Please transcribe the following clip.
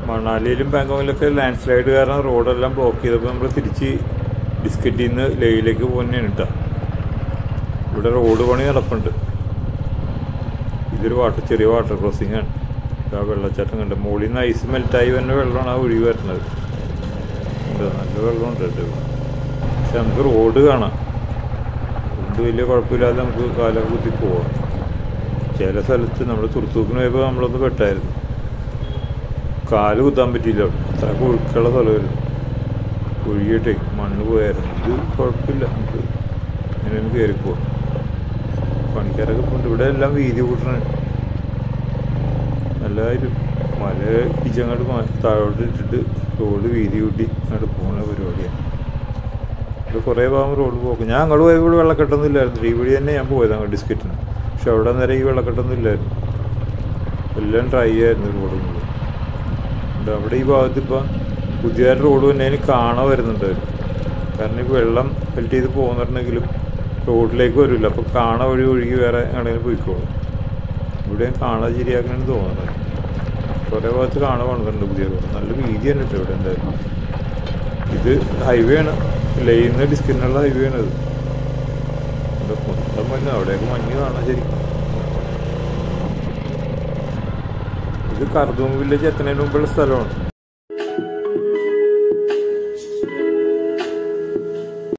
മണാലിയിലും ബാങ്കോങ്ങിലൊക്കെ land slide കാരണം റോഡെല്ലാം block ചെയ്തപ്പോൾ നമ്മൾ തിരിച്ച് ഡിസ്കറ്റിൽ നിന്ന് ലേയിലേക്ക് പോകുന്നതാണ് കേട്ടോ ഇവിടെ റോഡ് പണി നടപ്പുണ്ട് ഇതൊരു വാട്ടർ ചെറിയ വാട്ടർ ക്രോസിംഗ് ആണ് ആ വെള്ളച്ചാട്ടം കണ്ട് മുകളിൽ നിന്ന് ഐസ് മെൽറ്റായി വരുന്ന വെള്ളമാണ് ആ ഒഴുകി വരുന്നത് ഉണ്ട്, നല്ല വെള്ളമുണ്ട് കേട്ടോ ഇവിടെ. പക്ഷെ നമുക്ക് റോഡ് കാണാം അതുകൊണ്ട് വലിയ കുഴപ്പമില്ലാതെ നമുക്ക് കാലം കുത്തി പോവാം ചില സ്ഥലത്ത് നമ്മൾ തുറത്തൂക്കിന് പോയപ്പോൾ നമ്മളൊന്ന് പെട്ടായിരുന്നു കാല് കുത്താൻ പറ്റിയില്ല അവിടെ. അത്ര ഒഴുക്കുള്ള സ്ഥലമായിരുന്നു ഒഴുകിയിട്ടേ മണ്ണ് പോയായിരുന്നു ഇത് കുഴപ്പമില്ല നമുക്ക് ഇങ്ങനെ കയറി പോവാം പണിക്കാരൊക്കെ പോണ്ട് ഇവിടെ എല്ലാം വീതി കൂട്ടണ എല്ലാവരും മല ഇടിച്ചങ്ങോട്ട് മാ- താഴോട്ട് ഇട്ടിട്ട് റോഡ് വീതി കൂട്ടി അങ്ങോട്ട് പോകുന്ന പരിപാടിയാണ് ഇവിടെ കുറേ ഭാഗം റോഡ് പോക്കും ഞാൻ അങ്ങോട്ട് പോയപ്പോൾ ഇവിടെ വെള്ളക്കെട്ടൊന്നും ഇല്ലായിരുന്നു ഈ വഴി തന്നെ ഞാൻ പോയത് അങ്ങോട്ട് ഡിസ്കറ്റിന് പക്ഷെ അവിടെ നേരെ ഈ വെള്ളക്കെട്ടൊന്നും ഇല്ലായിരുന്നു എല്ലാം ഡ്രൈ ആയിരുന്നു റോഡ് മുഴുവൻ ഉണ്ട് അവിടെ ഈ ഭാഗത്ത് ഇപ്പം പുതിയതായിട്ട് റോഡ് തന്നെ കാണാൻ വരുന്നുണ്ടായിരുന്നു കാരണം ഈ വെള്ളം ഫിൽറ്റ് ചെയ്ത് പോകുന്നുണ്ടെങ്കിലും റോഡിലേക്ക് വരില്ല അപ്പോൾ കാണ വഴി ഒഴുകി വേറെ എവിടെയെങ്കിലും പോയിക്കോളും ഇവിടെ കാണാൻ ശരിയാക്കണമെന്ന് തോന്നുന്നത് കുറേ ഭാഗത്ത് കാണാൻ പണിതുണ്ട് പുതിയ റോഡ് നല്ല വീതി തന്നെ കേട്ടോ ഇവിടെ എന്തായാലും ഇത് ഹൈവേ ആണ് ലൈന്ന് ഡിസ്കിനുള്ള ഹൈവേ ആണ് ഇത് ഇവിടെ മൊത്തം മഞ്ഞ് അവിടെയൊക്കെ മഞ്ഞ് കാണാൻ ശരിക്കും ഇത് കർദൂം വില്ലേജ് എത്തുന്നതിന് മുമ്പുള്ള സ്ഥലമാണ്